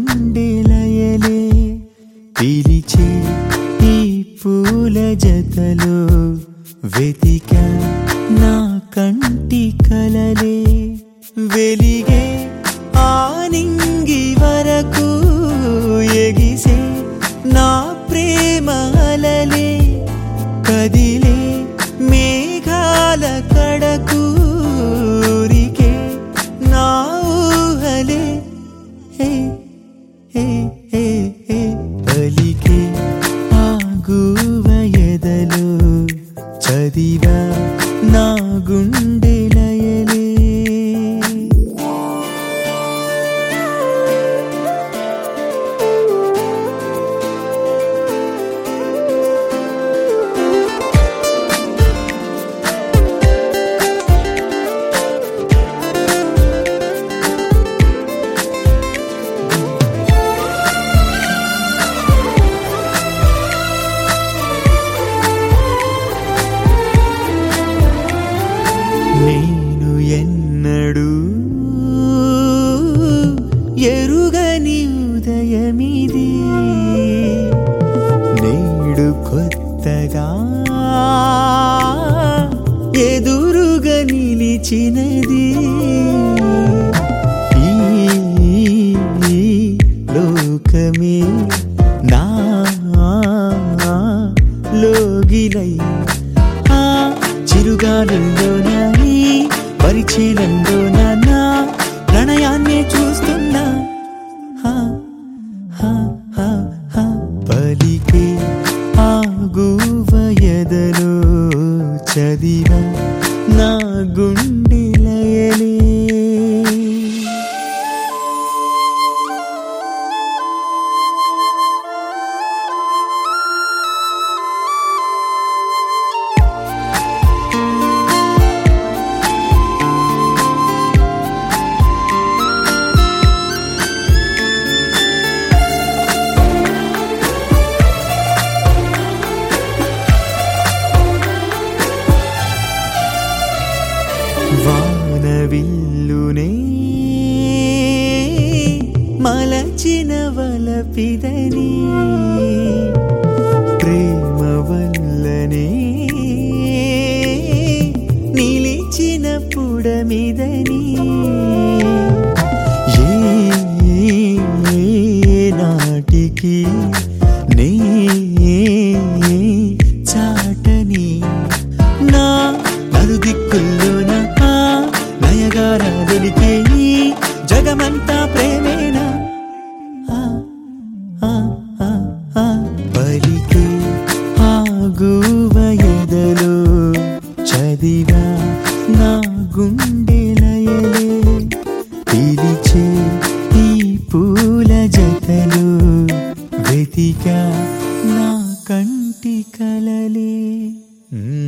గుండె లయలే పిలిచే ఈ పూల జతలో వెతిక నా కంటి కలలే వెలిగే ఆనింగి వరకు ఎగిసే నా ప్రేమ అలలే కదిలే మేఘాల కడకు ఊరికే నా ఊహలే హే హే హే హే పలికే ఆగువ ఎదలో చదివా నా గుండె లయలే నేను ఎన్నడూ ఎరుగని ఉదయమిది నేడు కొత్తగా ఎదురుగా నిలిచినది ఈ లోకమే నా లోగిలై ఆ చిరుగాలుల్లోన ఈ పరిచయలంలోన నా ప్రణయాన్ని చూస్తున్నా హా, హా, హా, హా. పలికే ఆగువ ఎదలో చదివ నా గుండె లయలే వానవిల్లునే మలచిన వలపిదని ప్రేమ వల్లనే నిలిచిన పుడమిదని ఏ నాటికి నే చాటని నా నలుదిక్కుల్లోన ఆ నయగారాదులికే ఈ జగమంతా ప్రేమేనా ఆ, ఆ, ఆ, ఆ. పలికే ఆగువ ఎదలో చదివా నా గుండె లయలే పిలిచే ఈ పూల జతలు వెతిక నా కంటి కలలే